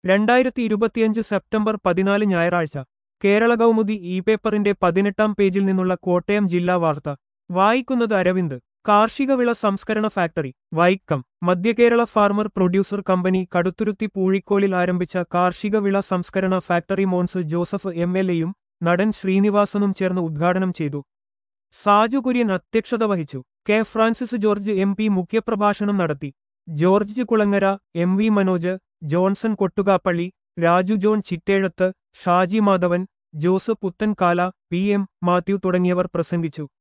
രണ്ടായിരത്തി ഇരുപത്തിയഞ്ച് സെപ്റ്റംബർ പതിനാല് ഞായറാഴ്ച കേരള കൗമുദി ഇ പേപ്പറിന്റെ പതിനെട്ടാം പേജിൽ നിന്നുള്ള കോട്ടയം ജില്ലാ വാർത്ത വായിക്കുന്നത് അരവിന്ദ് കാർഷിക വിള സംസ്കരണ ഫാക്ടറി വൈക്കം മധ്യകേരള ഫാർമർ പ്രൊഡ്യൂസർ കമ്പനി കടുത്തുരുത്തി പൂഴിക്കോലിൽ ആരംഭിച്ച കാർഷിക വിള സംസ്കരണ factory Mons Joseph M L എയും നടൻ ശ്രീനിവാസനും ചേർന്ന് ഉദ്ഘാടനം ചെയ്തു സാജു കുര്യൻ അധ്യക്ഷത വഹിച്ചു K Francis George M P മുഖ്യപ്രഭാഷണം നടത്തി George Kulangara M V Manoj Johnson Kottukappally Raju John Chittezhath Shaji Madhavan Jose Puthenkala P M Mathew തുടങ്ങിയവർ പ്രസംഗിച്ചു